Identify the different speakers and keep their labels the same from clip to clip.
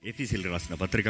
Speaker 1: ఎఫీసీలు రాసిన పత్రిక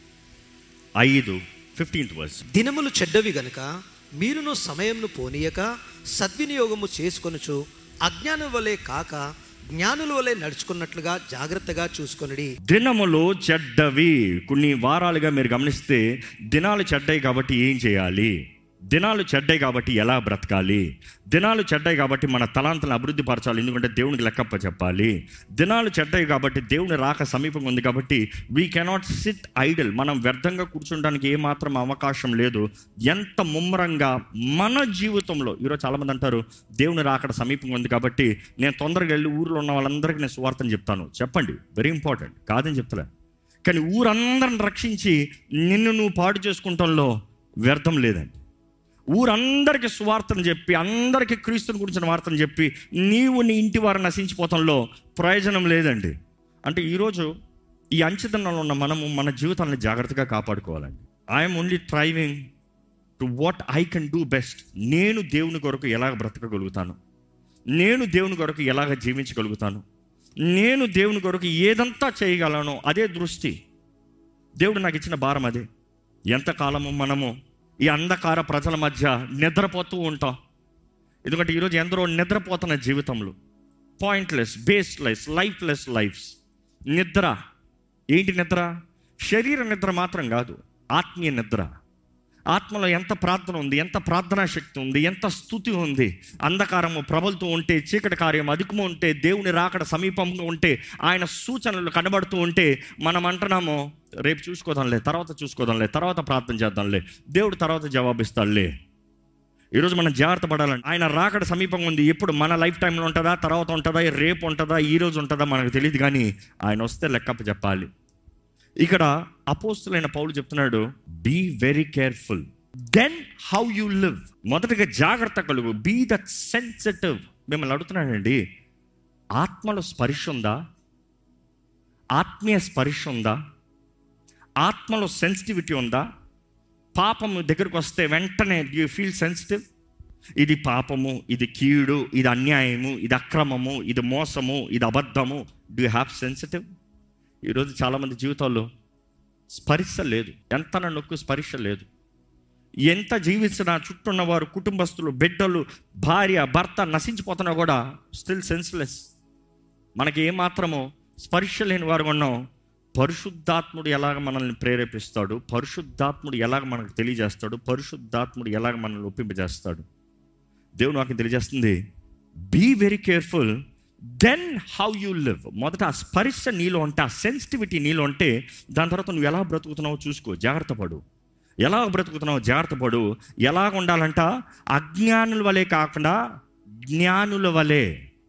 Speaker 1: ఐదు ఫిఫ్టీన్త్ వర్స్
Speaker 2: దినములు చెడ్డవి గనుక మీరును సమయంను పోనీయక సద్వినియోగము చేసుకొనుచు అజ్ఞానం వలె కాక జ్ఞానుల వలె నడుచుకున్నట్లుగా జాగ్రత్తగా చూసుకొనుడి
Speaker 1: దినములు చెడ్డవి కొన్ని వారాలుగా మీరు గమనిస్తే దినాలు చెడ్డవి కాబట్టి ఏం చేయాలి దినాలు చెడ్డాయి కాబట్టి ఎలా బ్రతకాలి దినాలు చెడ్డాయి కాబట్టి మన తలాంతలను అభివృద్ధి పరచాలి ఎందుకంటే దేవునికి లెక్కప్ప చెప్పాలి దినాలు చెడ్డాయి కాబట్టి దేవుని రాక సమీపంగా ఉంది కాబట్టి వీ కెనాట్ సిట్ ఐడల్ మనం వ్యర్థంగా కూర్చుంటానికి ఏమాత్రం అవకాశం లేదు ఎంత ముమ్మరంగా మన జీవితంలో ఈరోజు చాలామంది అంటారు దేవుని రాకడ సమీపంగా ఉంది కాబట్టి నేను తొందరగా వెళ్ళి ఊరిలో ఉన్న వాళ్ళందరికీ నేను సువార్తను చెప్తాను చెప్పండి వెరీ ఇంపార్టెంట్ కాదని చెప్తలే కానీ ఊరందరిని రక్షించి నిన్ను నువ్వు పాడు చేసుకుంటంలో వ్యర్థం లేదండి ఊరందరికీ సువార్తను చెప్పి అందరికీ క్రీస్తుని గురించిన వార్తను చెప్పి నీవు నీ ఇంటి వారు నశించిపోవటంలో ప్రయోజనం లేదండి అంటే ఈరోజు ఈ అంచెతనంలో ఉన్న మనము మన జీవితాన్ని జాగ్రత్తగా కాపాడుకోవాలండి I'm only striving to what I can do best నేను దేవుని కొరకు ఎలాగ బ్రతకగలుగుతాను నేను దేవుని కొరకు ఎలాగ జీవించగలుగుతాను నేను దేవుని కొరకు ఏదంతా చేయగలను అదే దృష్టి దేవుడు నాకు ఇచ్చిన భారం అదే ఎంతకాలము మనము ఈ అంధకార ప్రజల మధ్య నిద్రపోతూ ఉంటాం ఎందుకంటే ఈరోజు ఎందరో నిద్రపోతున్న జీవితంలో పాయింట్లెస్ బేస్లెస్ లైఫ్లెస్ లైఫ్స్ నిద్ర ఏంటి నిద్ర శరీర నిద్ర మాత్రం కాదు ఆత్మీయ నిద్ర ఆత్మలో ఎంత ప్రార్థన ఉంది ఎంత ప్రార్థనా శక్తి ఉంది ఎంత స్థుతి ఉంది అంధకారము ప్రబలుతూ ఉంటే చీకటి కార్యం అధికము ఉంటే దేవుని రాకడ సమీపంగా ఉంటే ఆయన సూచనలు కనబడుతూ ఉంటే మనం అంటున్నాము రేపు చూసుకోదాంలే తర్వాత చూసుకోదాంలే తర్వాత ప్రార్థన చేద్దాంలే దేవుడు తర్వాత జవాబిస్తాడులే ఈరోజు మనం జాగ్రత్త పడాలండి ఆయన రాకడ సమీపంగా ఉంది ఎప్పుడు మన లైఫ్ టైంలో ఉంటుందా తర్వాత ఉంటుందా రేపు ఉంటుందా ఈ రోజు ఉంటుందా మనకు తెలియదు కానీ ఆయన వస్తే లెక్కప్ప చెప్పాలి ఇక్కడ అపోస్తులైన పౌలు చెప్తున్నాడు be very careful then how you live మొదటగా జాగ్రత్త కలుగు బీ దట్ సెన్సిటివ్ మిమ్మల్ని అడుగుతున్నానండి ఆత్మలో స్పర్శ ఉందా ఆత్మీయ స్పర్శ ఉందా ఆత్మలో సెన్సిటివిటీ ఉందా పాపము దగ్గరకు వస్తే వెంటనే యూ ఫీల్ సెన్సిటివ్ ఇది పాపము ఇది కీడు ఇది అన్యాయము ఇది అక్రమము ఇది మోసము ఇది అబద్ధము డూ హ్యావ్ సెన్సిటివ్ ఈరోజు చాలామంది జీవితాల్లో స్పర్శ లేదు ఎంత నొక్కు స్పర్శ లేదు ఎంత జీవించినా చుట్టూన్న వారు కుటుంబస్తులు బిడ్డలు భార్య భర్త నశించిపోతున్నా కూడా స్టిల్ సెన్స్లెస్ మనకి ఏమాత్రమో స్పర్శ లేని వారు ఉన్నాం పరిశుద్ధాత్ముడు ఎలాగ మనల్ని ప్రేరేపిస్తాడు పరిశుద్ధాత్ముడు ఎలాగ మనకు తెలియజేస్తాడు పరిశుద్ధాత్ముడు ఎలాగ మనల్ని ఒప్పింపజేస్తాడు దేవుడు నాకు తెలియజేస్తుంది be very careful then how you live మొదట ఆ స్పర్శ నీలో ఉంటే ఆ సెన్సిటివిటీ నీలో ఉంటే దాని తర్వాత నువ్వు ఎలా బ్రతుకుతున్నావో చూసుకో జాగ్రత్త పడు ఎలా బ్రతుకుతున్నావో జాగ్రత్త పడు ఎలాగ ఉండాలంట అజ్ఞానుల వలె కాకుండా జ్ఞానుల వలె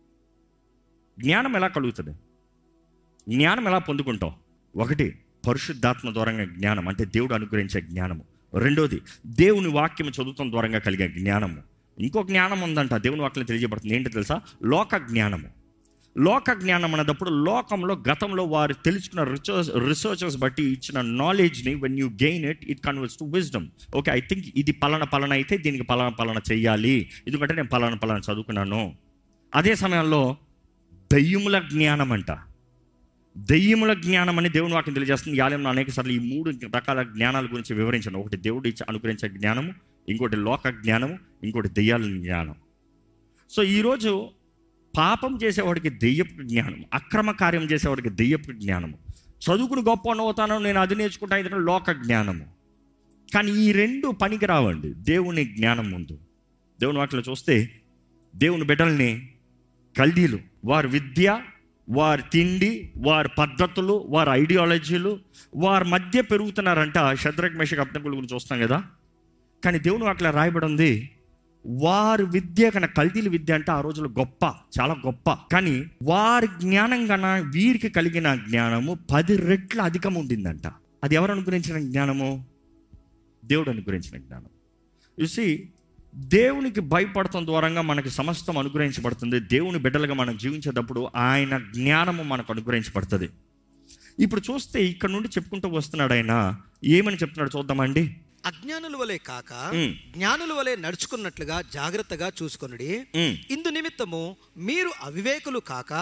Speaker 1: జ్ఞానం ఎలా కలుగుతుంది జ్ఞానం ఎలా పొందుకుంటాం ఒకటి పరిశుద్ధాత్మ ద్వారంగా జ్ఞానం అంటే దేవుడు అనుగ్రహించే జ్ఞానము రెండోది దేవుని వాక్యం చదువుతాం ద్వారంగా కలిగే జ్ఞానము ఇంకో జ్ఞానం ఉందంట దేవుని వాక్యం తెలియజేయబడుతుంది ఏంటో తెలుసా లోక జ్ఞానము లోక జ్ఞానం అన్నప్పుడు లోకంలో గతంలో వారు తెలుసుకున్న రిసర్చ్ రీసెర్చర్స్ బట్టి ఇచ్చిన నాలెడ్జ్ని when you gain it it converts to wisdom okay I think ఇది పలాన పలాన అయితే దీనికి పలాన పలాన చెయ్యాలి ఎందుకంటే నేను పలాన పలాన చదువుకున్నాను అదే సమయంలో దయ్యముల జ్ఞానం అంట దెయ్యముల జ్ఞానం అని దేవుని వాక్యం తెలియజేస్తుంది యాలయంలో అనేక సార్లు ఈ మూడు రకాల జ్ఞానాల గురించి వివరించాను ఒకటి దేవుడు ఇచ్చి అనుగ్రహించే జ్ఞానము ఇంకోటి లోక జ్ఞానము ఇంకోటి దెయ్యాల జ్ఞానం సో ఈరోజు పాపం చేసేవాడికి దెయ్యపు జ్ఞానం అక్రమ కార్యం చేసేవాడికి దెయ్యపు జ్ఞానము చదువుకుని గొప్ప అవుతాను నేను అది నేర్చుకుంటా ఇది లోక జ్ఞానము కానీ ఈ రెండు పనికి రావండి దేవుని జ్ఞానం ముందు దేవుని వాటిలో చూస్తే దేవుని బిడ్డల్ని కల్దీలు వారి విద్య వారి తిండి వారి పద్ధతులు వారి ఐడియాలజీలు వారి మధ్య పెరుగుతున్నారంట శద్రక్ మేషక్ అప్నకుల గురించి చూస్తాం కదా కానీ దేవుని అట్లా రాయబడి ఉంది వారి విద్య కన్నా కల్తీల విద్య అంటే ఆ రోజులు గొప్ప చాలా గొప్ప కానీ వారి జ్ఞానం కన్నా వీరికి కలిగిన జ్ఞానము పది రెట్ల అధికం ఉండిందంట అది ఎవరు అనుగ్రహించిన జ్ఞానము దేవుడు అనుగ్రహించిన జ్ఞానం చూసి దేవునికి భయపడటం ద్వారంగా మనకి సమస్తం అనుగ్రహించబడుతుంది దేవుని బిడ్డలుగా మనం జీవించేటప్పుడు ఆయన జ్ఞానము మనకు అనుగ్రహించబడుతుంది ఇప్పుడు చూస్తే ఇక్కడ నుండి చెప్పుకుంటూ వస్తున్నాడు ఆయన ఏమని చెప్తున్నాడు చూద్దామండి
Speaker 2: అజ్ఞానుల వలె కాక
Speaker 1: ఉమ్.
Speaker 2: జ్ఞానుల వలె నడుచుకున్నట్లుగా జాగ్రత్తగా చూసుకొనుడి
Speaker 1: ఉమ్.
Speaker 2: ఇందు నిమిత్తము మీరు అవివేకులు కాక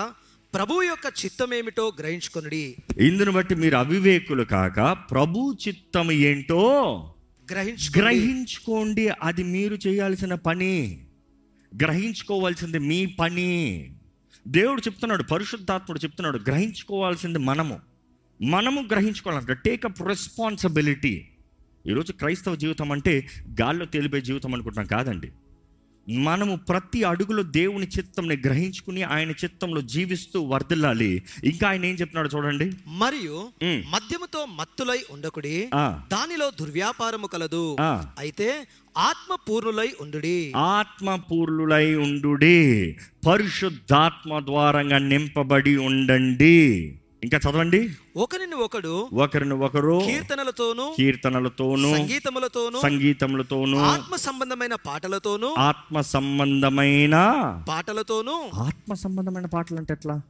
Speaker 2: ప్రభు యొక్క చిత్తమేమిటో గ్రహించుకొనుడి
Speaker 1: ఇందును బట్టి మీరు అవివేకులు కాక ప్రభు చిత్తం ఏంటో
Speaker 2: గ్రహించు
Speaker 1: గ్రహించుకోండి అది మీరు చేయాల్సిన పని గ్రహించుకోవాల్సింది మీ పని దేవుడు చెప్తున్నాడు పరిశుద్ధాత్ముడు చెప్తున్నాడు గ్రహించుకోవాల్సింది మనము మనము గ్రహించుకోవాలంట టేకప్ రెస్పాన్సిబిలిటీ ఈరోజు క్రైస్తవ జీవితం అంటే గాల్లో తేలిపోయే జీవితం అనుకుంటున్నాం కాదండి మనము ప్రతి అడుగులో దేవుని చిత్తంని గ్రహించుకుని ఆయన చిత్తంలో జీవిస్తూ వర్ధిల్లాలి ఇంకా ఆయన ఏం చెప్తున్నాడు చూడండి
Speaker 2: మరియు
Speaker 1: ఉమ్.
Speaker 2: మద్యముతో మత్తులై ఉండకుడి
Speaker 1: ఆ,
Speaker 2: దానిలో దుర్వ్యాపారము కలదు
Speaker 1: ఆ.
Speaker 2: అయితే ఆత్మ పూర్ణులై ఉండుడి
Speaker 1: ఆత్మపూర్ణులై ఉండుడి పరిశుద్ధాత్మ ద్వారంగా నింపబడి ఉండండి ఇంకా చదవండి
Speaker 2: ఒకరిని ఒకడు
Speaker 1: ఒకరిని ఒకరు
Speaker 2: కీర్తనలతోనూ
Speaker 1: కీర్తనలతోనూ
Speaker 2: సంగీతములతోనూ
Speaker 1: సంగీతములతోనూ
Speaker 2: ఆత్మ సంబంధమైన పాటలతోనూ
Speaker 1: ఆత్మ సంబంధమైన
Speaker 2: పాటలతోనూ
Speaker 1: ఆత్మ సంబంధమైన పాటలు అంటే ఎట్లా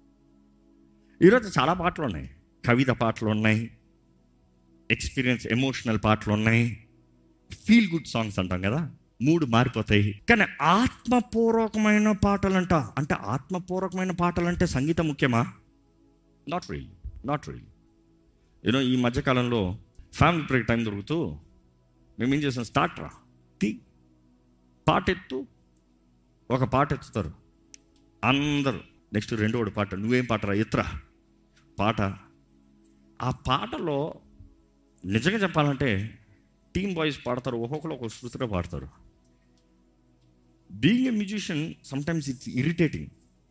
Speaker 1: ఈరోజు చాలా పాటలు ఉన్నాయి కవిత పాటలు ఉన్నాయి ఎక్స్పీరియన్స్ ఎమోషనల్ పాటలు ఉన్నాయి ఫీల్ గుడ్ సాంగ్స్ అంటాం కదా మూడు మారిపోతాయి కానీ ఆత్మపూర్వకమైన పాటలంట అంటే ఆత్మపూర్వకమైన పాటలు అంటే సంగీతం ముఖ్యమా not real not real you know ఈ మధ్యకాలంలో ఫ్యామిలీ బ్రేక్ టైం దొరుకుతూ మేము ఏం చేసాం స్టార్ట్ రా తీ పాట ఎత్తు ఒక పాట ఎత్తుతారు అందరూ నెక్స్ట్ రెండోడు పాట నువ్వేం పాటరా ఎత్తురా పాట ఆ పాటలో నిజంగా చెప్పాలంటే టీమ్ బాయ్స్ పాడతారు ఒక్కొక్కరు ఒక్కొక్క శృతిలో పాడతారు being a musician sometimes it's irritating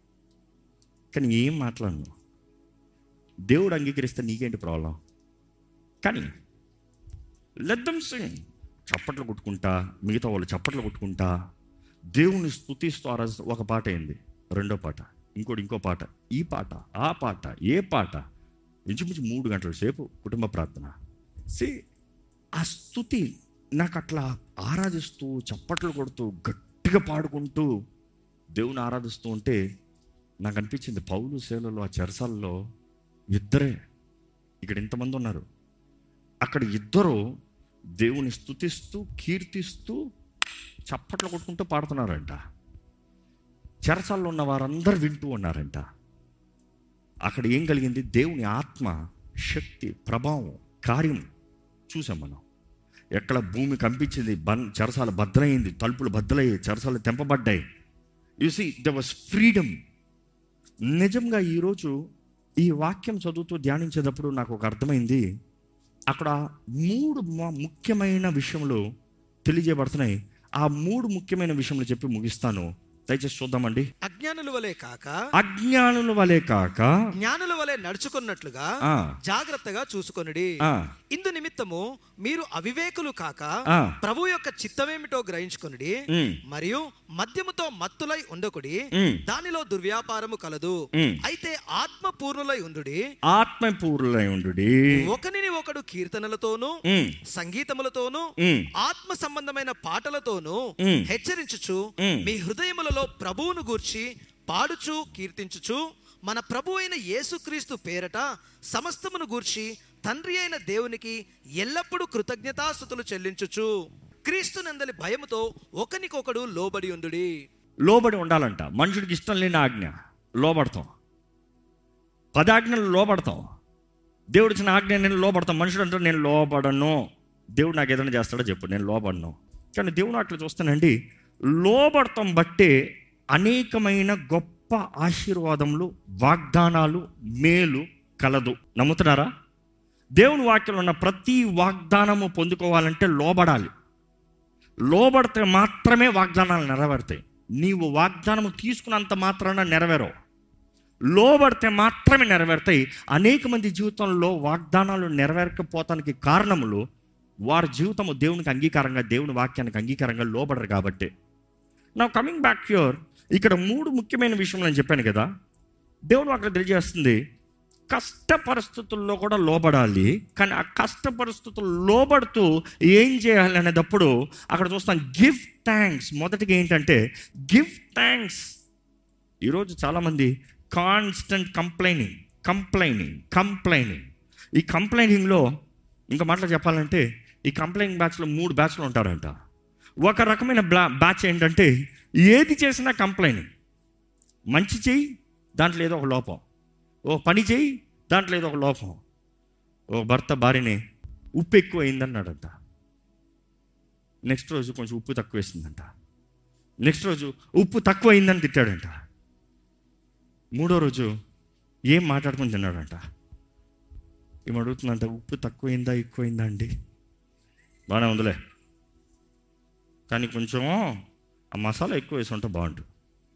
Speaker 1: కానీ ఏం మాట్లాడను దేవుడు అంగీకరిస్తే నీకేంటి ప్రాబ్లం కానీ లెద్దం సింగ్ చప్పట్లు కొట్టుకుంటా మిగతా వాళ్ళు చప్పట్లు కొట్టుకుంటా దేవుని స్తుతిస్తూ ఆ రోజు ఒక పాట అయింది రెండో పాట ఇంకోటి ఇంకో పాట ఈ పాట ఆ పాట ఏ పాట ఇంచుమించు మూడు గంటల సేపు కుటుంబ ప్రార్థన సి ఆ స్థుతి నాకు అట్లా ఆరాధిస్తూ చప్పట్లు కొడుతూ గట్టిగా పాడుకుంటూ దేవుని ఆరాధిస్తూ ఉంటే నాకు అనిపించింది పౌలు సేవలలో ఆ చెరసాలలో ఇద్దరే ఇక్కడ ఇంతమంది ఉన్నారు అక్కడ ఇద్దరు దేవుని స్తుతిస్తూ కీర్తిస్తూ చప్పట్లు కొట్టుకుంటూ పాడుతున్నారంట చెరసాల్లో ఉన్న వారందరూ వింటూ ఉన్నారంట అక్కడ ఏం కలిగింది దేవుని ఆత్మ శక్తి ప్రభావం కార్యం చూసాం మనం ఎక్కడ భూమి కంపించింది బన్ చెరసాల భద్రయింది తలుపులు భద్రయ్యాయి చెరసాలు తెంపబడ్డాయి you see the was freedom నిజంగా ఈరోజు ఈ వాక్యం చదువుతూ ధ్యానించేటప్పుడు నాకు ఒక అర్థమైంది అక్కడ మూడు మ- ముఖ్యమైన విషయములు తెలియజేయబడుతున్నాయి ఆ మూడు ముఖ్యమైన విషయములు చెప్పి ముగిస్తాను దయచేసి చూద్దామండి
Speaker 2: అజ్ఞానుల వలె కాక
Speaker 1: అజ్ఞానుల వలె కాక
Speaker 2: జ్ఞానుల వలె నడుచుకున్నట్లుగా
Speaker 1: ఆ,
Speaker 2: జాగ్రత్తగా చూసుకొనుడి
Speaker 1: ఆ,
Speaker 2: ఇందు నిమిత్తము మీరు అవివేకులు కాక
Speaker 1: ఆ.
Speaker 2: ప్రభు యొక్క చిత్తమేమిటో గ్రహించుకొనుడి
Speaker 1: ఉమ్,
Speaker 2: మరియు మద్యముతో మత్తులై ఉండకుడి
Speaker 1: ఉమ్,
Speaker 2: దానిలో దుర్వ్యాపారము కలదు
Speaker 1: ఉమ్.
Speaker 2: అయితే ఆత్మ పూర్ణులై ఉండుడి
Speaker 1: ఆత్మపూర్ణులై ఉండుడి
Speaker 2: ఒకనిని ఒకడు కీర్తనలతోనూ
Speaker 1: ఉమ్,
Speaker 2: సంగీతములతోనూ
Speaker 1: ఉమ్,
Speaker 2: ఆత్మ సంబంధమైన పాటలతోనూ
Speaker 1: ఉమ్.
Speaker 2: హెచ్చరించుచు
Speaker 1: ఉమ్.
Speaker 2: మీ హృదయములలో ప్రభువును గూర్చి పాడుచు కీర్తించుచు మన ప్రభు అయిన యేసుక్రీస్తు పేరట సమస్తమును గూర్చి తండ్రి అయిన దేవునికి ఎల్లప్పుడూ కృతజ్ఞతాస్థుతులు చెల్లించుచు క్రీస్తు నందలి భయముతో ఒకనికొకడు లోబడి ఉండుడి
Speaker 1: లోబడి ఉండాలంట మనుషుడికి ఇష్టం లేని ఆజ్ఞ లోబడతాం పదాజ్ఞలు లోబడతాం దేవుడు ఇచ్చిన ఆజ్ఞ నేను లోబడతాం మనుషుడు అంటే నేను లోబడను దేవుడు నాకు ఏదైనా చేస్తాడో చెప్పు నేను లోబడను కానీ దేవుడు అట్లా చూస్తానండి లోబడతాం బట్టే అనేకమైన గొప్ప ఆశీర్వాదములు వాగ్దానాలు మేలు కలదు నమ్ముతున్నారా దేవుని వాక్యంలో ఉన్న ప్రతి వాగ్దానము పొందుకోవాలంటే లోబడాలి లోబడితే మాత్రమే వాగ్దానాలు నెరవేరుతాయి నీవు వాగ్దానము తీసుకున్నంత మాత్రాన నెరవేరవు లోబడితే మాత్రమే నెరవేరుతాయి అనేక మంది జీవితంలో వాగ్దానాలు నెరవేరకపోతానికి కారణములు వారి జీవితము దేవునికి అంగీకారంగా దేవుని వాక్యానికి అంగీకారంగా లోబడరు కాబట్టి నా కమింగ్ బ్యాక్ హ్యూర్ ఇక్కడ మూడు ముఖ్యమైన విషయములు నేను చెప్పాను కదా దేవుడు అక్కడ తెలియజేస్తుంది కష్ట పరిస్థితుల్లో కూడా లోబడాలి కానీ ఆ కష్ట పరిస్థితులు లోబడుతూ ఏం చేయాలి అనేటప్పుడు అక్కడ చూస్తాం గివ్ థ్యాంక్స్ మొదటిగా ఏంటంటే గివ్ థ్యాంక్స్ ఈరోజు చాలామంది కాన్స్టెంట్ కంప్లైనింగ్ కంప్లైనింగ్ కంప్లైనింగ్ ఈ కంప్లైనింగ్లో ఇంకా మాటలు చెప్పాలంటే ఈ కంప్లైనింగ్ బ్యాచ్లో మూడు బ్యాచ్లు ఉంటారంట ఒక రకమైన బ్లా బ్యాచ్ ఏంటంటే ఏది చేసినా కంప్లైనింగ్ మంచి చెయ్యి దాంట్లో ఏదో ఒక లోపం ఓ పని చేయి దాంట్లో ఏదో ఒక లోపం ఓ భర్త భార్యని ఉప్పు ఎక్కువ అయిందన్నాడంట నెక్స్ట్ రోజు కొంచెం ఉప్పు తక్కువ వేసిందంట నెక్స్ట్ రోజు ఉప్పు తక్కువ అయిందని తిట్టాడంట మూడో రోజు ఏం మాట్లాడుకుని తిన్నాడంట ఏం అడుగుతుందంట ఉప్పు తక్కువైందా ఎక్కువైందా అండి బాగానే ఉందిలే కానీ కొంచెం ఆ మసాలా ఎక్కువ వేసి ఉంటే బాగుంటుంది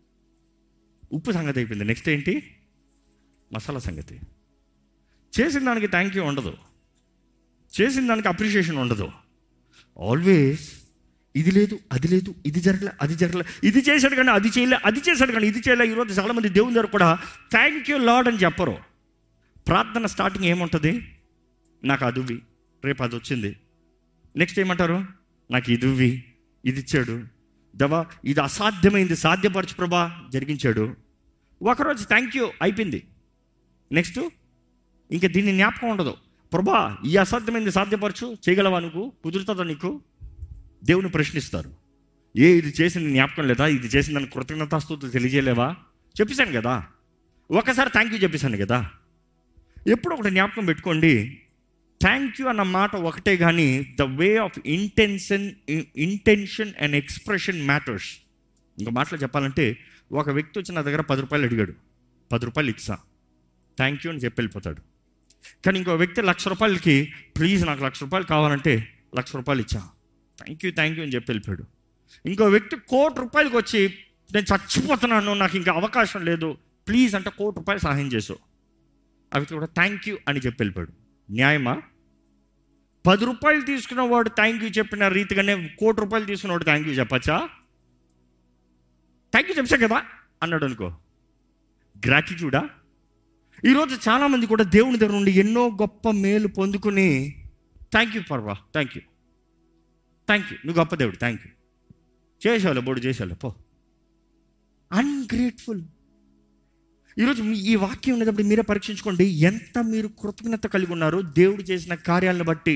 Speaker 1: ఉప్పు సంగతి అయిపోయింది నెక్స్ట్ ఏంటి మసాలా సంగతి చేసిన దానికి థ్యాంక్ యూ ఉండదు చేసిన దానికి అప్రిషియేషన్ ఉండదు ఆల్వేస్ ఇది లేదు అది లేదు ఇది జరగలే అది జరగలే ఇది చేశాడు కానీ అది చేయలే అది చేశాడు కానీ ఇది చేయలే ఈరోజు చాలామంది దేవుని దగ్గర కూడా థ్యాంక్ యూ లాడ్ అని చెప్పరు ప్రార్థన స్టార్టింగ్ ఏముంటుంది నాకు అదువి రేపు అది వచ్చింది నెక్స్ట్ ఏమంటారు నాకు ఇదువి ఇది ఇచ్చాడు దవా ఇది అసాధ్యమైంది సాధ్యపరచు ప్రభా జరిగించాడు ఒకరోజు థ్యాంక్ యూ అయిపోయింది నెక్స్ట్ ఇంకా దీన్ని జ్ఞాపకం ఉండదు ప్రభా ఈ అసాధ్యమైంది సాధ్యపరచు చేయగలవా నువ్వు కుదురుతుందా నీకు దేవుని ప్రశ్నిస్తారు ఏ ఇది చేసింది జ్ఞాపకం లేదా ఇది చేసిన దాని కృతజ్ఞతాస్తుతులు తెలియజేయలేవా చెప్పేశాను కదా ఒకసారి థ్యాంక్ యూ చెప్పేశాను కదా ఎప్పుడు ఒకటి జ్ఞాపకం పెట్టుకోండి థ్యాంక్ యూ అన్న మాట ఒకటే కానీ the way of intention intention and expression matters ఇంకా మాటలు చెప్పాలంటే ఒక వ్యక్తి వచ్చి నా దగ్గర పది రూపాయలు అడిగాడు పది రూపాయలు ఇచ్చా థ్యాంక్ యూ అని చెప్పి వెళ్ళిపోతాడు కానీ ఇంకో వ్యక్తి లక్ష రూపాయలకి ప్లీజ్ నాకు లక్ష రూపాయలు కావాలంటే లక్ష రూపాయలు ఇచ్చా థ్యాంక్ యూ థ్యాంక్ యూ అని చెప్పి వెళ్ళిపోయాడు ఇంకో వ్యక్తి కోటి రూపాయలకి వచ్చి నేను చచ్చిపోతున్నాను నాకు ఇంకా అవకాశం లేదు ప్లీజ్ అంటే కోటి రూపాయలు సహాయం చేసావు ఆ వ్యక్తి కూడా థ్యాంక్ యూ అని చెప్పి వెళ్ళిపోయాడు న్యాయమా పది రూపాయలు తీసుకున్న వాడు థ్యాంక్ యూ చెప్పిన రీతిగానే కోటి రూపాయలు తీసుకున్నవాడు థ్యాంక్ యూ చెప్పచ్చా థ్యాంక్ యూ చెప్పా కదా అన్నాడు అనుకో గ్రాటిట్యూడా ఈరోజు చాలామంది కూడా దేవుని దగ్గర నుండి ఎన్నో గొప్ప మేలు పొందుకుని థ్యాంక్ యూ పర్వా థ్యాంక్ యూ థ్యాంక్ యూ నువ్వు గొప్ప దేవుడు థ్యాంక్ యూ చేసేవాళ్ళు బోడు చేసేవాళ్ళు పో అన్గ్రేట్ఫుల్ ఈరోజు మీ ఈ వాక్యం ఉన్నప్పుడు మీరే పరీక్షించుకోండి ఎంత మీరు కృతజ్ఞత కలిగి ఉన్నారో దేవుడు చేసిన కార్యాలను బట్టి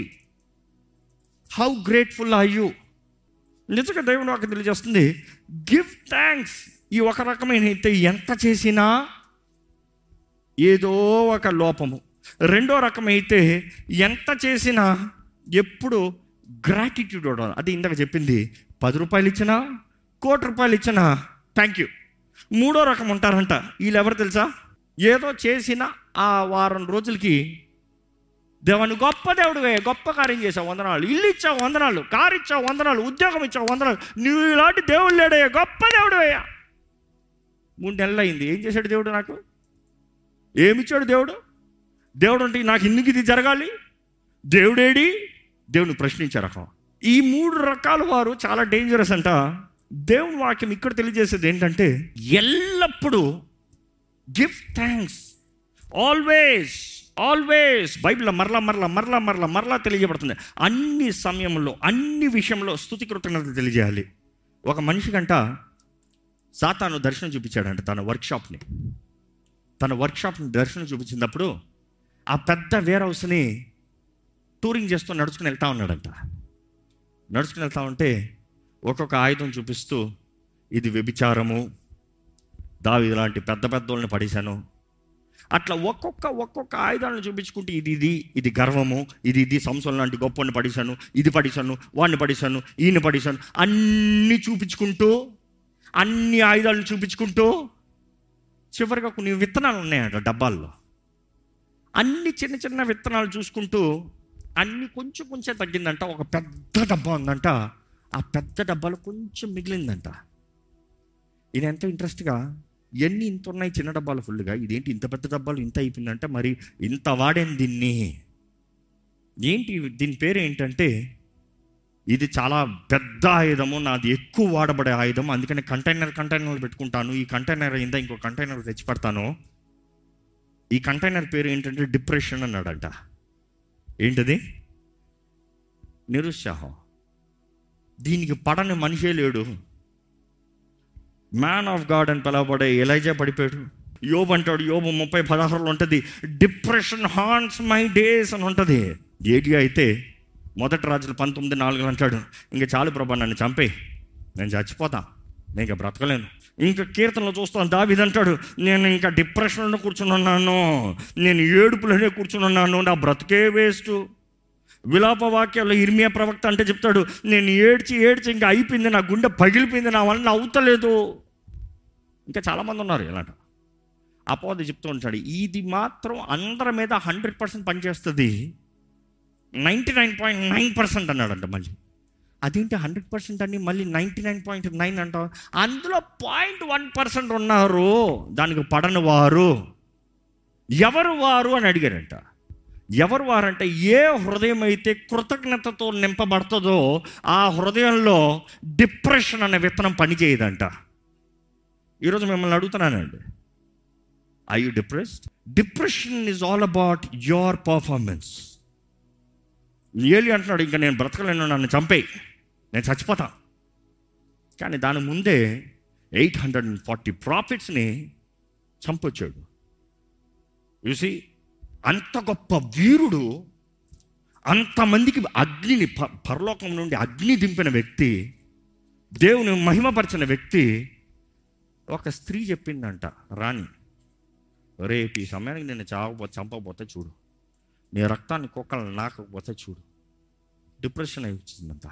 Speaker 1: హౌ గ్రేట్ఫుల్ ఆర్ యూ నిజంగా దేవుడు నాకు తెలియజేస్తుంది గివ్ థ్యాంక్స్ ఈ ఒక రకమైన అయితే ఎంత చేసినా ఏదో ఒక లోపము రెండో రకం అయితే ఎంత చేసినా ఎప్పుడు గ్రాటిట్యూడ్ ఉండదు అది ఇందాక చెప్పింది పది రూపాయలు ఇచ్చినా కోటి రూపాయలు ఇచ్చినా థ్యాంక్ యూ మూడో రకం ఉంటారంట వీళ్ళు ఎవరు తెలుసా ఏదో చేసిన ఆ వారం రోజులకి దేవాన్ని గొప్ప దేవుడివే గొప్ప కార్యం చేసావు వందనాలు ఇల్లు ఇచ్చావు వందనాలు కారు ఇచ్చావు వందనాలు ఉద్యోగం ఇచ్చావు వందనాలు నువ్వు ఇలాంటి దేవుడు లేడయ్యా గొప్ప దేవుడివయ్యా మూడు నెలలు అయింది ఏం చేశాడు దేవుడు నాకు ఏమిచ్చాడు దేవుడు దేవుడు అంటే నాకు ఇందుకు ఇది జరగాలి దేవుడేడి దేవుని ప్రశ్నించారు రకం ఈ మూడు రకాల వారు చాలా డేంజరస్ అంట దేవుని వాక్యం ఇక్కడ తెలియజేసేది ఏంటంటే ఎల్లప్పుడూ గివ్ థ్యాంక్స్ ఆల్వేస్ ఆల్వేస్ బైబిల్లో మరలా మరలా మరలా మరలా మరలా తెలియజేయబడుతుంది అన్ని సమయంలో అన్ని విషయంలో స్థుతి కృతజ్ఞత తెలియజేయాలి ఒక మనిషికంట సాతాను దర్శనం చూపించాడంట తన వర్క్షాప్ని తన వర్క్షాప్ని దర్శనం చూపించినప్పుడు ఆ పెద్ద వేర్ హౌస్ని టూరింగ్ చేస్తూ నడుచుకుని వెళ్తా ఉన్నాడంట నడుచుకుని వెళ్తా ఉంటే ఒక్కొక్క ఆయుధం చూపిస్తూ ఇది వ్యభిచారము దావి ఇలాంటి పెద్ద పెద్ద వాళ్ళని పడేశాను అట్లా ఒక్కొక్క ఒక్కొక్క ఆయుధాలను చూపించుకుంటే ఇది ఇది ఇది గర్వము ఇది ఇది సంవత్సరం లాంటి గొప్పని పడేశాను ఇది పడేశాను వాడిని పడేశాను ఈయన పడేశాను అన్నీ చూపించుకుంటూ అన్ని ఆయుధాలను చూపించుకుంటూ చివరిగా కొన్ని విత్తనాలు ఉన్నాయంట డబ్బాల్లో అన్ని చిన్న చిన్న విత్తనాలు చూసుకుంటూ అన్ని కొంచెం కొంచెం తగ్గిందంట ఒక పెద్ద డబ్బా ఉందంట ఆ పెద్ద డబ్బాలో కొంచెం మిగిలిందంట ఇది ఎంతో ఇంట్రెస్ట్గా ఎన్ని ఇంత ఉన్నాయి చిన్న డబ్బాలు ఫుల్గా ఇదేంటి ఇంత పెద్ద డబ్బాలు ఇంత అయిపోయిందంటే మరి ఇంత వాడేం దీన్ని ఏంటి దీని పేరు ఏంటంటే ఇది చాలా పెద్ద ఆయుధము నాది ఎక్కువ వాడబడే ఆయుధం అందుకని కంటైనర్ కంటైనర్లు పెట్టుకుంటాను ఈ కంటైనర్ అయిందా ఇంకో కంటైనర్ తెచ్చి పెడతాను ఈ కంటైనర్ పేరు ఏంటంటే డిప్రెషన్ అన్నాడంట ఏంటది నిరుత్సాహం దీనికి పడని మనిషే లేడు మ్యాన్ ఆఫ్ గాడ్ అని పిలవబడే ఎలైజా పడిపోయాడు యోబు అంటాడు యోబు ముప్పై పదహారులో ఉంటుంది డిప్రెషన్ హాన్స్ మై డేస్ అని ఉంటుంది ఏడియా అయితే మొదటి రాజులు పంతొమ్మిది నాలుగు అంటాడు ఇంకా చాలు ప్రభా నన్ను చంపే నేను చచ్చిపోతా నేను ఇంకా బ్రతకలేను ఇంకా కీర్తనలో చూస్తాను దావిది అంటాడు నేను ఇంకా డిప్రెషన్లో కూర్చున్నాను నేను ఏడుపులోనే కూర్చున్నాను నా బ్రతుకే వేస్ట్ విలాప వాక్యాల్లో ఇర్మియా ప్రవక్త అంటే చెప్తాడు నేను ఏడ్చి ఏడ్చి ఇంకా అయిపోయింది నా గుండె పగిలిపోయింది నా వల్ల అవుతలేదు ఇంకా చాలామంది ఉన్నారు ఇలాంటి అపోది చెప్తూ ఉంటాడు ఇది మాత్రం అందరి మీద హండ్రెడ్ పర్సెంట్ పనిచేస్తుంది ninety nine point nine percent అన్నాడంట మళ్ళీ అదేంటి హండ్రెడ్ పర్సెంట్ అని మళ్ళీ నైంటీ నైన్ పాయింట్ నైన్ అంటావు అందులో పాయింట్ వన్ పర్సెంట్ ఉన్నారు దానికి పడని వారు ఎవరు వారు అని అడిగారంట ఎవరు వారంటే ఏ హృదయం అయితే కృతజ్ఞతతో నింపబడుతుందో ఆ హృదయంలో డిప్రెషన్ అనే విత్తనం పనిచేయదంట ఈరోజు మిమ్మల్ని అడుగుతున్నానండి I you depressed depression is all about your performance ఏలి అంటున్నాడు ఇంకా నేను బ్రతకలేను నన్ను చంపేయి నేను చచ్చిపోతా కానీ దాని ముందే ఎయిట్ హండ్రెడ్ అండ్ ఫార్టీ ప్రాఫిట్స్ని చంపొచ్చాడు చూసి అంత గొప్ప వీరుడు అంతమందికి అగ్నిని ప- పరలోకం నుండి అగ్ని దింపిన వ్యక్తి దేవుని మహిమపరిచిన వ్యక్తి ఒక స్త్రీ చెప్పిందంట రాణి రేపు ఈ సమయానికి నేను చావకపోతే చంపకపోతే చూడు నీ రక్తాన్ని కుక్కలను నాకపోతే చూడు డిప్రెషన్ అయి వచ్చిందంత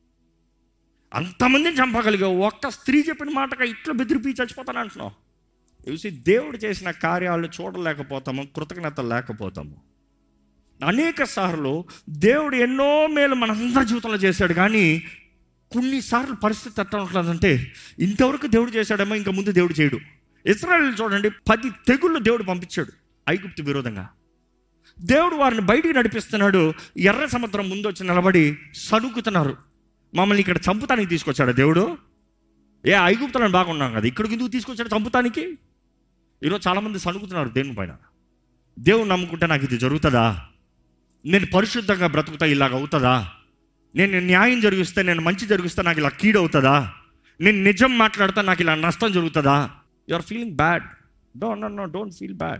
Speaker 1: అంతమందిని చంపగలిగా ఒక్క స్త్రీ చెప్పిన మాటగా ఇట్లా బెదిరిపి చచ్చిపోతాను అంటున్నావు చూసి దేవుడు చేసిన కార్యాలు చూడలేకపోతాము కృతజ్ఞత లేకపోతాము అనేక సార్లు దేవుడు ఎన్నో మేలు మనందరి జీవితంలో చేశాడు కానీ కొన్నిసార్లు పరిస్థితి ఎట్లా ఉంటుందంటే ఇంతవరకు దేవుడు చేశాడేమో ఇంకా ముందు దేవుడు చేయడు ఇస్రాయల్ చూడండి పది తెగుళ్ళు దేవుడు పంపించాడు ఐగుప్తు విరోధంగా దేవుడు వారిని బయటికి నడిపిస్తున్నాడు ఎర్ర సముద్రం ముందు వచ్చి నిలబడి సణుకుతున్నారు మమ్మల్ని ఇక్కడ చంపుతానికి తీసుకొచ్చాడు దేవుడు ఏ ఐగుప్తులను బాగున్నాం కదా ఇక్కడికి ఎందుకు తీసుకొచ్చాడు చంపుతానికి ఈరోజు చాలామంది సణుకుతున్నారు దేవుని పైన దేవుడు నమ్ముకుంటే నాకు ఇది జరుగుతుందా నేను పరిశుద్ధంగా బ్రతుకుతా ఇలాగ అవుతుందా నేను న్యాయం జరిగిస్తే నేను మంచి జరిగిస్తే నాకు ఇలా కీడు అవుతుందా నేను నిజం మాట్లాడితే నాకు ఇలా నష్టం జరుగుతుందా you are feeling bad do no no don't feel bad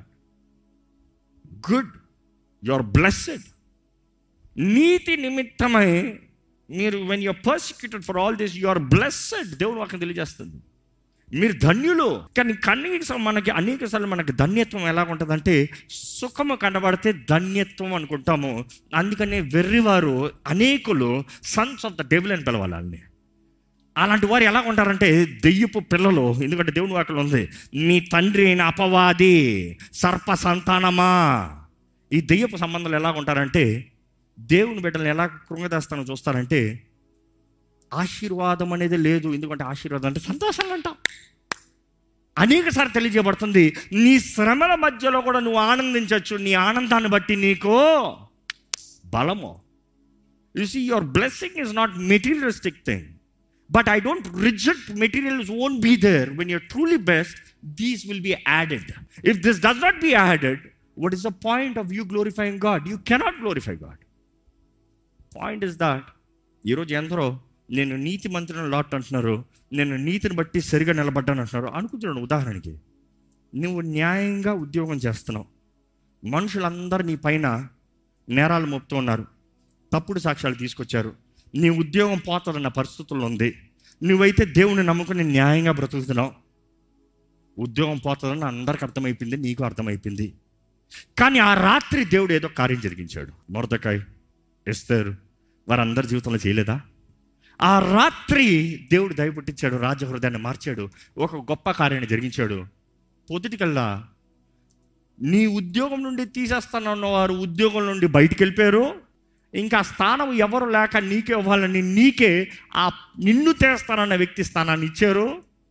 Speaker 1: good you are blessed నీతి నిమిత్తమై మీరు when you're persecuted for all this you are blessed దేవుడు వాక్యం తెలియజేస్తుంది మీరు ధన్యులు కానీ కన్నీటి మనకి అనేక సార్లు మనకి ధన్యత్వం ఎలా ఉంటుందంటే సుఖము కనబడితే ధన్యత్వం అనుకుంటాము అందుకనే వెర్రివారు అనేకులు సన్స్ ఆఫ్ ద డెవిల్ అని పిలవాలి వాళ్ళని అలాంటి వారు ఎలా ఉంటారంటే దెయ్యపు పిల్లలు ఎందుకంటే దేవుని వాక్యం ఉంది నీ తండ్రి అయిన అపవాది సర్ప సంతానమా ఈ దెయ్యపు సంబంధాలు ఎలా ఉంటారంటే దేవుని బిడ్డలను ఎలా కృంగదేస్తానో చూస్తారంటే ఆశీర్వాదం అనేది లేదు ఎందుకంటే ఆశీర్వాదం అంటే సంతోషాలు అంట అనేక సార్లు తెలియజేయబడుతుంది నీ శ్రమల మధ్యలో కూడా నువ్వు ఆనందించవచ్చు నీ ఆనందాన్ని బట్టి నీకు బలము you see your blessing is not materialistic thing but I don't reject materials own be there when you're truly best these will be added if this does not be added what is the point of you glorifying God you cannot glorify God point is that ఈరోజు ఎందరో నేను నీతి మంత్రిని lot అంటున్నారు నేను నీతిని బట్టి సరిగా నిలబడ్డాను అంటున్నారు అనుకుంటున్నాను ఉదాహరణకి నువ్వు న్యాయంగా ఉద్యోగం చేస్తున్నావు మనుషులందరూ నీ పైన నేరాలు మోపుతూ ఉన్నారు తప్పుడు సాక్ష్యాలు తీసుకొచ్చారు నీ ఉద్యోగం పోతాదన్న పరిస్థితుల్లో ఉంది నువ్వైతే దేవుని నమ్ముకుని న్యాయంగా బ్రతుకుతున్నావు ఉద్యోగం పోతుందని అందరికి అర్థమైపోయింది నీకు అర్థమైపోయింది కానీ ఆ రాత్రి దేవుడు ఏదో కార్యం జరిగించాడు మొరదకాయ్ ఎస్తారు వారందరి జీవితంలో చేయలేదా ఆ రాత్రి దేవుడు దయపుట్టించాడు రాజహృదయాన్ని మార్చాడు ఒక గొప్ప కార్యాన్ని జరిగించాడు పొద్దుటికల్లా నీ ఉద్యోగం నుండి తీసేస్తానన్న వారు ఉద్యోగం నుండి బయటికి వెళ్ళిపోయారు ఇంకా ఆ స్థానం ఎవరు లేక నీకే ఇవ్వాలని నీకే ఆ నిన్ను తీస్తానన్న వ్యక్తి స్థానాన్ని ఇచ్చారు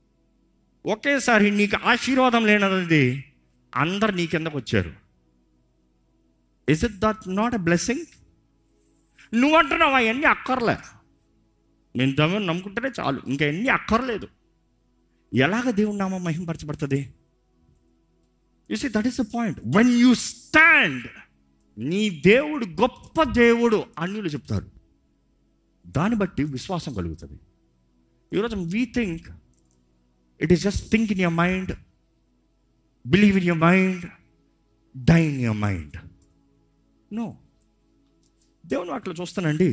Speaker 1: ఒకేసారి నీకు ఆశీర్వాదం లేనది అందరు నీ కిందకు వచ్చారు is it that not a blessing నువ్వు అంటున్నావు అవన్నీ అక్కర్లే నేను దేవుని నమ్ముకుంటేనే చాలు ఇంకా ఎన్ని అక్కర్లేదు ఎలాగ దేవుని నామం మహింపరచబడుతుంది you see that is the point when you stand నీ దేవుడు గొప్ప దేవుడు అన్యులు చెప్తారు దాన్ని బట్టి విశ్వాసం కలుగుతుంది ఈరోజు we think it is just think in your mind believe in your mind die in your mind no దేవుని అట్లా చూస్తానండి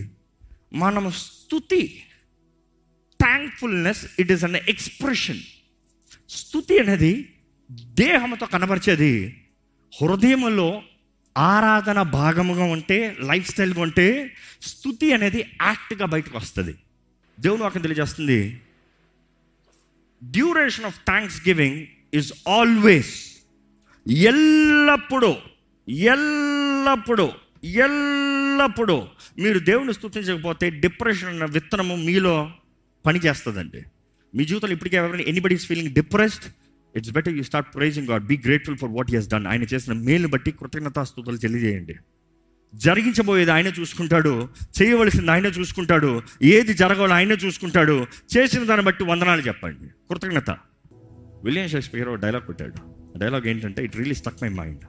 Speaker 1: మనం స్థుతి thankfulness it is an expression స్థుతి అనేది దేహంతో కనబరిచేది హృదయంలో ఆరాధన భాగముగా ఉంటే లైఫ్ స్టైల్గా ఉంటే స్థుతి అనేది యాక్ట్గా బయటకు వస్తుంది దేవుని వాక్యం తెలియజేస్తుంది duration of thanksgiving is always ఎల్లప్పుడూ ఎల్లప్పుడూ ఎల్లప్పుడూ మీరు దేవుని స్థుతించకపోతే డిప్రెషన్ అన్న విత్తనము మీలో పనిచేస్తుందండి మీ జీవితంలో ఇప్పటికే ఎవరైనా anybody is feeling depressed it's better you start praising God be grateful for what he's done ఆయన చేసిన మేలు బట్టి కృతజ్ఞతాస్తుతులు తెలియజేయండి జరిగించబోయేది ఆయన చూసుకుంటాడు చేయవలసింది ఆయన చూసుకుంటాడు ఏది జరగాలో ఆయన చూసుకుంటాడు చేసిన దాన్ని బట్టి వందనాలు చెప్పండి కృతజ్ఞత విలియం షేక్స్పియర్ ఒక డైలాగ్ పెట్టాడు డైలాగ్ ఏంటంటే it really stuck my mind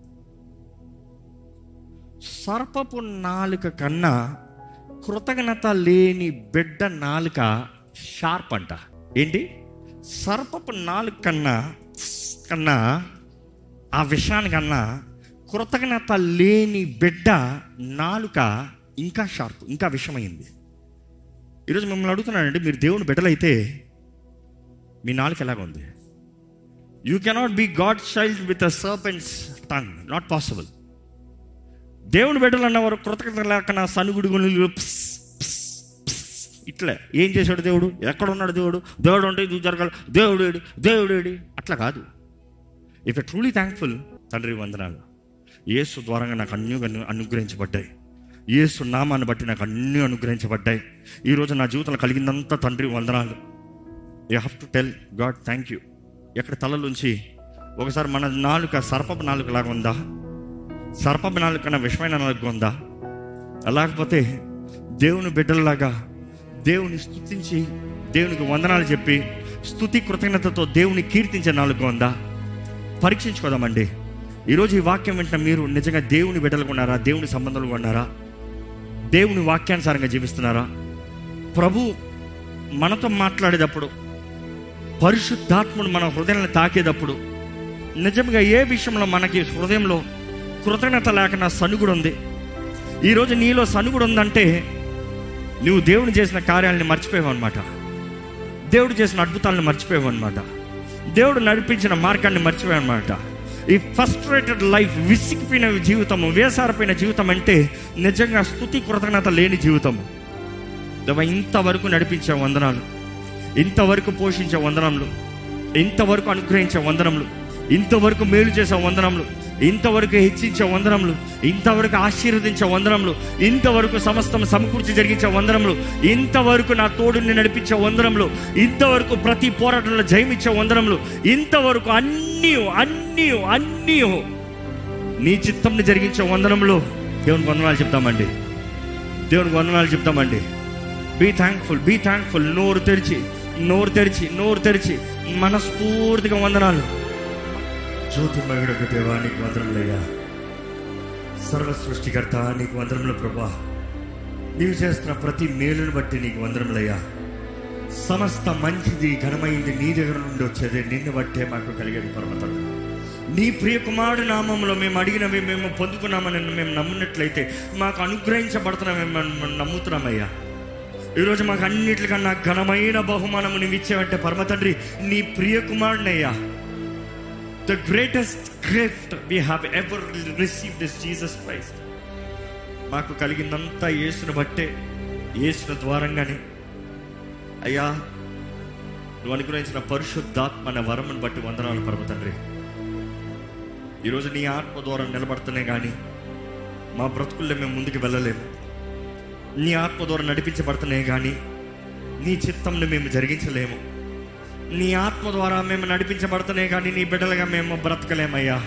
Speaker 1: సర్పపు నాలుక కన్నా కృతజ్ఞత లేని బిడ్డ నాలుక షార్ప్ అంట ఏంటి సర్పపు నాలుక కన్నా కన్నా ఆ విషయానికన్నా కృతజ్ఞత లేని బిడ్డ నాలుక ఇంకా షార్ప్ ఇంకా విషమైంది ఈరోజు మిమ్మల్ని అడుగుతున్నానండి మీరు దేవుని బిడ్డలైతే మీ నాలుక ఎలాగ ఉంది you cannot be God child with a serpent's tongue not possible దేవుని బిడ్డలు అన్నవారు కృతజ్ఞత లేకనా సనుగుడు గుణులు ప్స్, ప్స్, ప్స్. ఇట్లే ఏం చేశాడు దేవుడు ఎక్కడ ఉన్నాడు దేవుడు దేవుడు ఉంటే ఇది జరగాలి దేవుడు ఏడి దేవుడు ఏడి అట్లా కాదు ఇఫ్ ట్రూలీ థ్యాంక్ఫుల్ తండ్రి వందనాలు యేసు ద్వారంగా నాకు అన్ని అను- అనుగ్రహించబడ్డాయి యేసు నామాన్ని బట్టి నాకు అన్నీ అనుగ్రహించబడ్డాయి ఈరోజు నా జీవితంలో కలిగిందంతా తండ్రి వందనాలు you have to tell God thank you ఎక్కడ తలలోంచి ఒకసారి మన నాలుక సర్పపు నాలుక లాగా ఉందా సర్పపు నాలుక కన్నా విషమైన నాలుక ఉందా లేకపోతే దేవుని బిడ్డలలాగా దేవుని స్తుతించి దేవునికి వందనాలు చెప్పి స్తుతి కృతజ్ఞతతో దేవుని కీర్తించే నాలుక ఉందా పరీక్షించుకోదామండి ఈరోజు ఈ వాక్యం వెంటనే మీరు నిజంగా దేవుని బిడ్డలుగా ఉన్నారా దేవుని సంబంధాలుగా ఉన్నారా దేవుని వాక్యానుసారంగా జీవిస్తున్నారా ప్రభు మనతో మాట్లాడేటప్పుడు పరిశుద్ధాత్ముడు మన హృదయాన్ని తాకేటప్పుడు నిజంగా ఏ విషయంలో మనకి హృదయంలో కృతజ్ఞత లేకుండా సనుగుడు ఉంది ఈరోజు నీలో సనుగుడు ఉందంటే నువ్వు దేవుని చేసిన కార్యాలని మర్చిపోయావు అనమాట దేవుడు చేసిన అద్భుతాలను మర్చిపోయావు అనమాట దేవుడు నడిపించిన మార్గాన్ని మర్చిపోయావు అనమాట ఈ ఫస్ట్రేటెడ్ లైఫ్ విసిగిపోయిన జీవితము వేసారిపోయిన జీవితం అంటే నిజంగా స్థుతి కృతజ్ఞత లేని జీవితము దేవా ఇంతవరకు నడిపించే వందనాలు ఇంతవరకు పోషించే వందనములు ఇంతవరకు అనుగ్రహించే వందనములు ఇంతవరకు మేలు చేసే వందనములు ఇంతవరకు హెచ్చించే వందనములు ఇంతవరకు ఆశీర్వదించే వందనములు ఇంతవరకు సమస్తం సమకూర్చి జరిగించే వందనములు ఇంతవరకు నా తోడుని నడిపించే వందనములు ఇంతవరకు ప్రతి పోరాటంలో జయమిచ్చే వందనములు ఇంతవరకు అన్నీ అన్నీ అన్నీ నీ చిత్తంని జరిగించే వందనములు దేవునికి వందనాలు చెప్తామండి దేవునికి వందనాలు చెప్తామండి బీ థ్యాంక్ఫుల్ బీ థ్యాంక్ఫుల్ నోరు తెరిచి నోరు తెరిచి నోరు తెరిచి మనస్ఫూర్తిగా వందనాలు జ్యోతిర్మయుడకు దేవా నీకు వందనములయ్యా సర్వ సృష్టికర్త నీకు వందనములు ప్రభా నీవు చేస్తున్న ప్రతి మేలును బట్టి నీకు వందనములయ్యా సమస్త మంచిది ఘనమైంది నీ దగ్గర నుండి వచ్చేది నిన్ను బట్టే మాకు కలిగేది పర్వతం నీ ప్రియ కుమారుడు నామంలో మేము అడిగినవి మేము పొందుకున్నామని మేము నమ్మినట్లయితే మాకు అనుగ్రహించబడుతున్నామని మేము నమ్ముతున్నామయ్యా ఈరోజు మాకు అన్నిటికన్నా ఘనమైన బహుమానము నీవు ఇచ్చేవంటే పరమ తండ్రి నీ ప్రియ కుమారుడయ్యా the greatest gift we have ever receive this Jesus Christ మాకు కలిగిందంతా యేసును బట్టే యేసుల ద్వారంగానే అయ్యా నువ్వు అనుగ్రహించిన పరిశుద్ధాత్మ అనే వరమును బట్టి వందనాలు పరమ తండ్రి ఈరోజు నీ ఆత్మ ద్వారా నిలబడుతున్నాయి కానీ మా బ్రతుకుల్లో మేము ముందుకు వెళ్ళలేము నీ ఆత్మ ద్వారా నడిపించబడుతున్నాయి కానీ నీ చిత్తంను మేము జరిగించలేము నీ ఆత్మ ద్వారా మేము నడిపించబడుతున్నాయి కానీ నీ బిడ్డలుగా మేము బ్రతకలేమయ్యా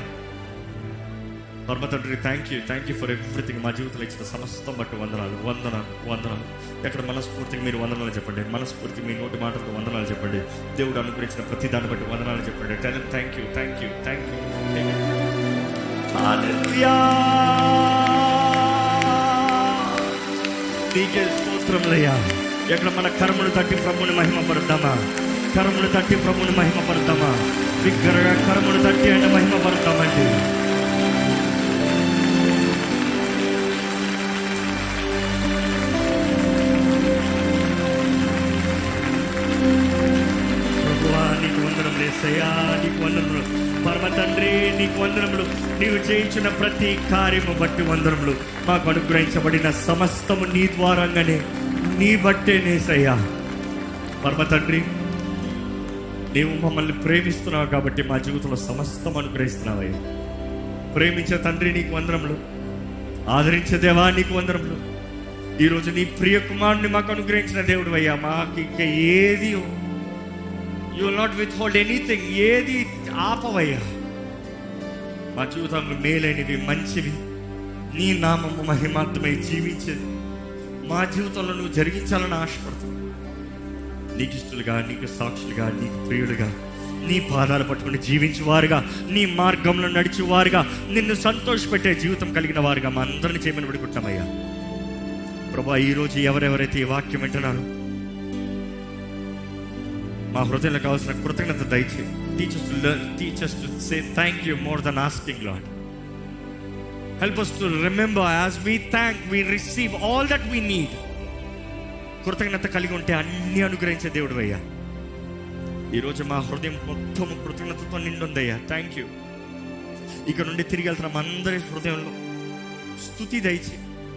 Speaker 1: పరమ తండ్రి thank you thank you for everything మా జీవితంలో ఇచ్చిన సమస్తం బట్టి వందనాలు వందనాలు వందనాలు ఎక్కడ మనస్ఫూర్తిగా మీరు వందనాలు చెప్పండి మనస్ఫూర్తి మీ నోటి మాటలతో వందనాలు చెప్పండి దేవుడు అనుగ్రహించిన ప్రతి దాన్ని బట్టి వందనాలు చెప్పండి tell thank you thank you thank you నీకే స్తోత్రములయ్యా ఎక్కడ మన కర్మను తట్టి ప్రభుని మహిమ పడతామా కర్మను తట్టి ప్రభుని మహిమ పడతామా బిగ్గరగా కర్మను తట్టి ఆయన మహిమ పడతామండి ప్రభువా నీకు వందనం వేసయ్యా నీకు వందనములు నీవు చేయించిన ప్రతి కార్యము బట్టి వందనములు మాకు అనుగ్రహించబడిన సమస్తము నీ ద్వారంగానే నీ బట్టే నేసయ్యా పరమ తండ్రి నీవు మమ్మల్ని ప్రేమిస్తున్నావు కాబట్టి మా జీవితంలో సమస్తం అనుగ్రహిస్తున్నావయ్యా ప్రేమించే తండ్రి నీకు వందనములు ఆదరించే దేవా నీకు వందనములు ఈరోజు నీ ప్రియ కుమారుని మాకు అనుగ్రహించిన దేవుడు అయ్యా మాకు ఇంకా ఏది you will not withhold anything ఏది ఆపవయ్యా మా జీవితంలో మేలైనవి మంచివి నీ నామము మహిమార్థమై జీవించేది మా జీవితంలో నువ్వు జరిగించాలని ఆశపడుతున్నావు నీకు ఇష్టలుగా నీకు సాక్షులుగా నీకు ప్రియులుగా నీ పాదాలు పట్టుకుని జీవించేవారుగా నీ మార్గంలో నడిచేవారుగా నిన్ను సంతోషపెట్టే జీవితం కలిగిన వారుగా మా అందరిని చేయమని పెడుకుంటామయ్యా ప్రభా ఈరోజు ఎవరెవరైతే ఈ వాక్యం వింటున్నారో మా హృదయంలో కావాల్సిన కృతజ్ఞత దయచే teachers to learn teachers to say thank you more than asking lord help us to remember as we thank we receive all that we need కృతజ్ఞత కలిగి ఉంటే అన్ని అనుగ్రహించే దేవుడు అయ్యా ఈరోజు మా హృదయం మొత్తం కృతజ్ఞతతో నిండుందయ్యా థ్యాంక్ యూ ఇక నుండి తిరిగి వెళ్తున్నాం అందరి హృదయంలో స్థుతి దయచి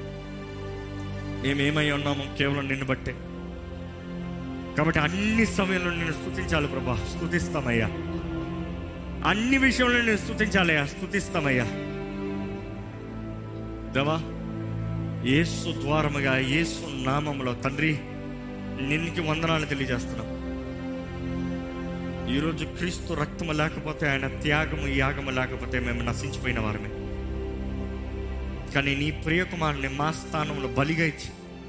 Speaker 1: మేమేమై ఉన్నామో కేవలం నిన్ను బట్టే కాబట్టి అన్ని సమయంలో నేను స్థుతించాలి ప్రభా స్థుతిస్తామయ్యా అన్ని విషయంలో నేను స్థుతించాలయ్యా స్థుతిస్తామయ్యా దేవా యేసు ద్వారముగా యేసు నామములో తండ్రి నిన్నుకి వందనాలు తెలియజేస్తున్నాం ఈరోజు క్రీస్తు రక్తము లేకపోతే ఆయన త్యాగము యాగము లేకపోతే మేము నశించిపోయిన వారమే కానీ నీ ప్రియకుమారుని మా స్థానంలో బలిగా ఇచ్చి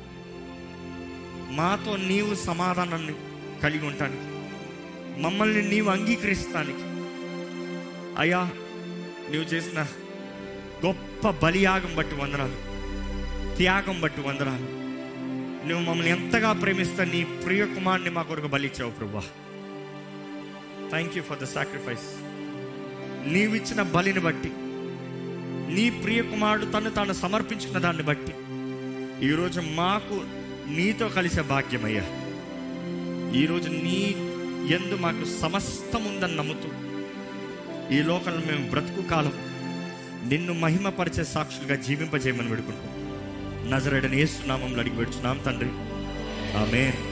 Speaker 1: మాతో నీవు సమాధానాన్ని కలిగి ఉండటానికి మమ్మల్ని నీవు అంగీకరిస్తానికి అయ్యా నీవు చేసిన గొప్ప బలియాగం బట్టి వందనాలు త్యాగం బట్టి వందనాలు నువ్వు మమ్మల్ని ఎంతగా ప్రేమిస్తా నీ ప్రియ కుమారుని మా కొరకు బలిచ్చావు ప్రభా thank you for the sacrifice నీవిచ్చిన బలిని బట్టి నీ ప్రియ కుమారుడు తను తాను సమర్పించుకున్న దాన్ని బట్టి ఈరోజు మాకు నీతో కలిసే భాగ్యమయ్యా ఈరోజు నీ ఎందు మాకు సమస్తం ఉందని నమ్ముతూ ఈ లోకంలో మేము బ్రతుకు కాలం నిన్ను మహిమపరిచే సాక్షులుగా జీవింపజేయమని పెడుకుంటాం నజరడని ఏసునామంలో అడిగి పెడుచున్నాం తండ్రి ఆమెన్